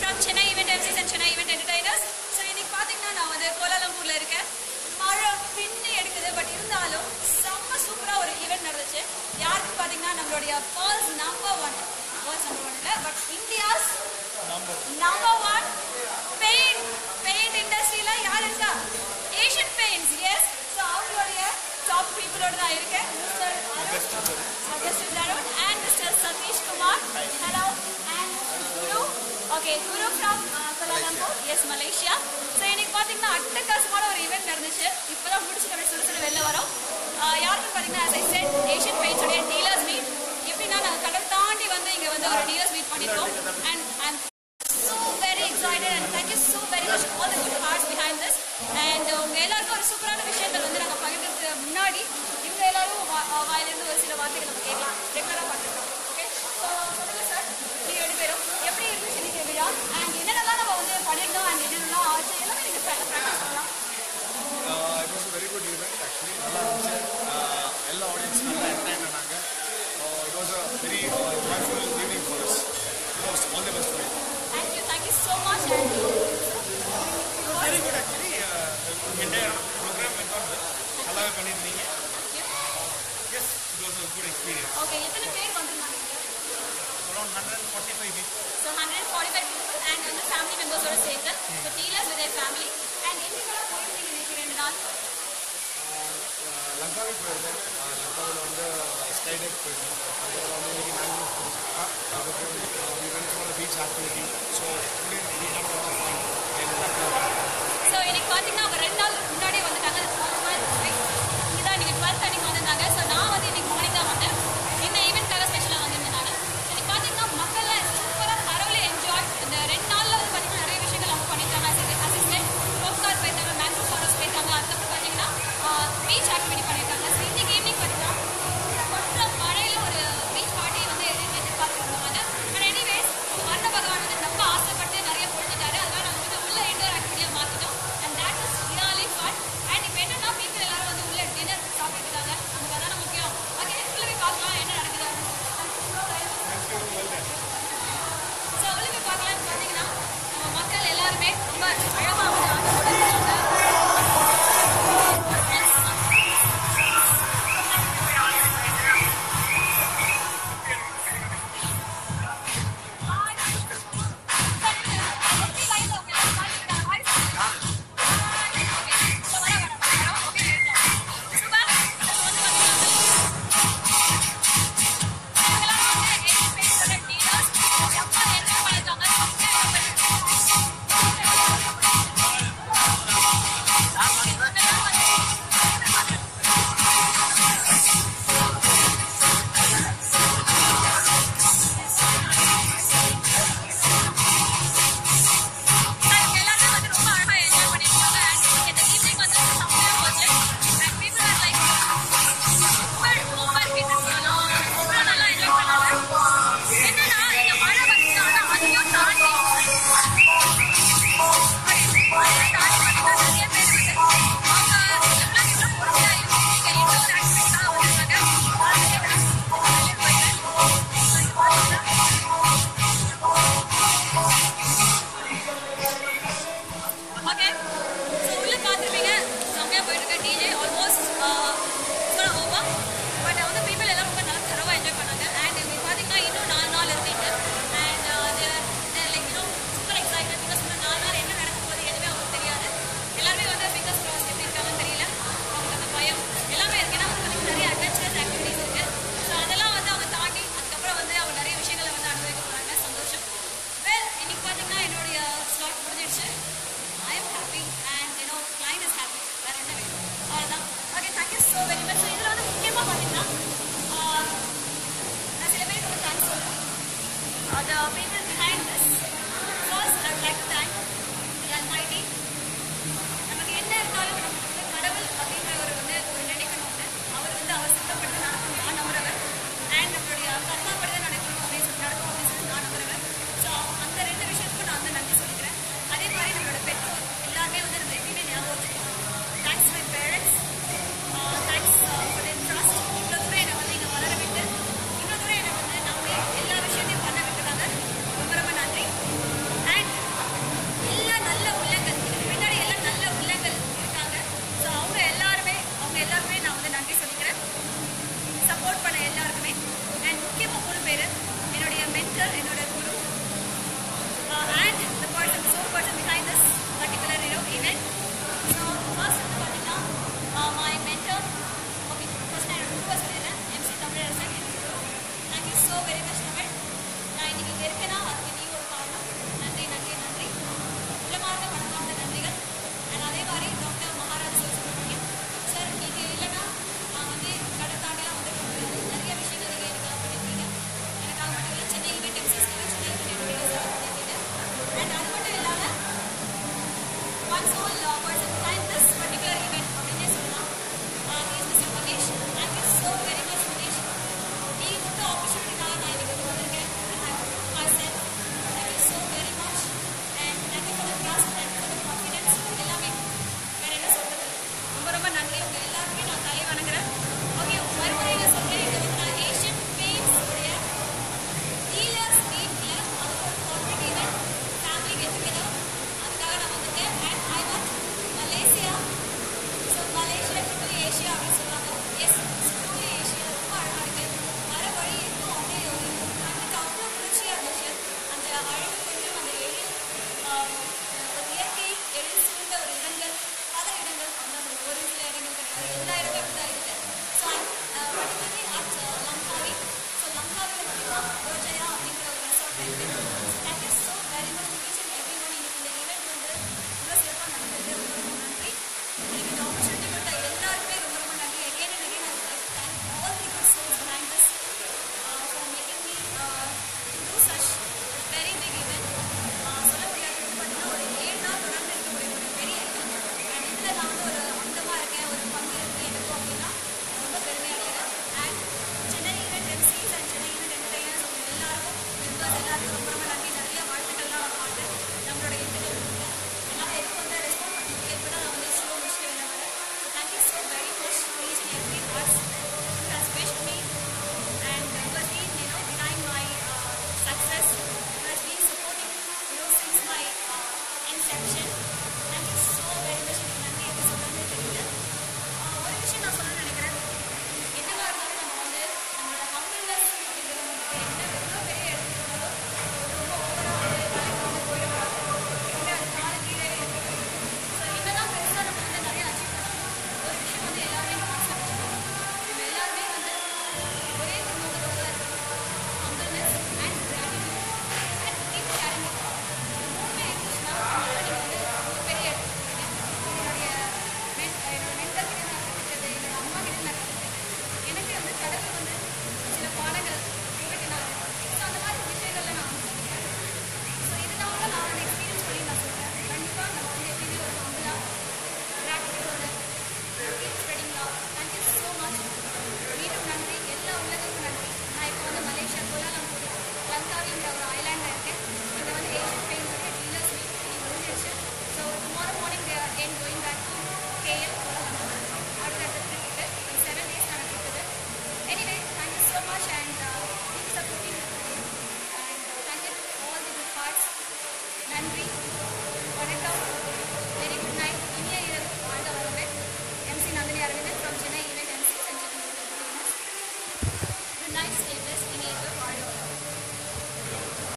from Chennai Event MCs and Chennai Event Entertainers. So இன்னைக்கு பாத்தீங்கன்னா நான் வந்து கோலாலம்பூர்ல இருக்கேன் மழை பின்னி எடுக்குது பட் இருந்தாலும் செம்ம சூப்பரா ஒரு ஈவெண்ட் நடந்துச்சு யாருக்கு பாத்தீங்கன்னா நம்மளுடைய world's number one world's number one இல்ல but India's number one paint paint இண்டஸ்ட்ரியில யார் இருக்கா ஏஷியன் பெயிண்ட்ஸ் எஸ் ஸோ அவங்களுடைய டாப் பீப்புளோட நான் இருக்கேன் mister August Tarun and mister Satish Kumar hello and Guru okay Guru from Kuala Lumpur yes Malaysia so இன்னைக்கு பார்த்தீங்கன்னா அட்டகாசமான ஒரு ஈவெண்ட் நடந்துச்சு இப்போ தான் முடிச்சுட்டு அப்படியே சுடு சுடு வெளில வரோம் ஆஹ் யாருக்குன்னு பார்த்தீங்கன்னா as I said ஏஷியன் பெயிண்ட்ஸோடைய டீலர்ஸ் மீட் எப்படின்னா நாங்கள் கடல் தாண்டி வந்து இங்கே வந்து ஒரு டீலர்ஸ் மீட் பண்ணியிருக்கோம் and and so very excited and thank you so very much all the good hearts behind this and உங்க எல்லாருக்கும் ஒரு சூப்பரான விஷயங்கள் வந்து நாங்க பகிர்றதுக்கு முன்னாடி இவங்க எல்லாரும் வா- வா- வாயிலிருந்து ஒரு சில வார்த்தைகள் நம்ம கேட்கலாம் ரெகுலரா பார்த்துருக்கோம் ஓகே ஸோ சொல்லுங்க சார் நீங்க ரெண்டு பேரும் எப்படி இருந்துச்சு இன்னைக்கு விழா அண்ட் என்னென்னலாம் நம்ம வந்து பண்ணிருந்தோம் அண்ட் என்னென்னலாம் ஆச்சு எல்லாமே நீங்க ப்ராக்டிஸ் பண்ணலாம் it was very good event actually நல்லா இருந்துச்சு Uh, எல்லா ஆடியன்ஸும் நல்லா என்டர்டைன் பண்ணாங்க it was a very joyful evening for us it was all the best for thank you thank you so much and very good actually entire programme went on நல்லாவே பண்ணியிருந்தீங்க yes it was a good experience okay எத்தனை பேர் வந்திருந்தாங்க around hundred forty five week so hundred forty five people and வந்து family மெம்பர்ஸோட சேர்த்து so dealers with family and எங்கெல்லாம் போயிருந்தீங்க இன்னைக்கு ரெண்டு நாள் லங்காவுக்கு போயிருந்தேன் லங்காவில் வந்து ஸ்கை டைப் போயிருந்தோம் அதுக்கப்புறம் வந்து இன்னைக்கு மேங்களூர் போயிருந்தோம் அதுக்கப்புறம் event for beach activity so so இன்னைக்கு பார்த்தீங்கன்னா அவங்க ரெண்டு நாள் முன்னாடி வந்துட்டாங்க இதுதான் இன்னைக்கு டுவெல்த் அன்னைக்கு வந்திருந்தாங்க ஸோ நான் வந்து இன்னைக்கு மார்னிங் தான் வந்தேன் இந்த ஈவெண்ட்காக ஸ்பெஷலாக வந்திருந்தேன் நான் இன்னைக்கு பார்த்தீங்கன்னா மக்கள்லாம் சூப்பராக தரவுல என்ஜாய் இந்த ரெண்டு நாளில் வந்து பார்த்தீங்கன்னா நிறைய விஷயங்கள் அவங்க பண்ணிட்டாங்க அசிஸ்டன்ட் ரோப்கார் போயிருக்காங்க மேங்க்ரூவ் ஃபாரஸ்ட் போயிருக்காங்க அதுக்கப்புறம் பார்த்தீங்கன்னா பீச் ஆக்டிவிட்டி பண்ணியிருக்காங்க ஸோ இன்னைக்கு ஈவினிங் பார்த்தீங்கன்னா கொஞ்சம் மழையில ஒரு பீச் பார்ட்டி வந்து எதிர்- எதிர்பார்த்துருந்தாங்க பட் எனிவேஸ் வர்ண பகவான் வந்து ரொம்ப ஆசைப்பட்டு நிறைய பொழுதுட்டாரு அதனால நாங்கள் வந்து உள்ள இன்டோர் ஆக்டிவிட்டியாக மாற்றிட்டோம் and that is nice status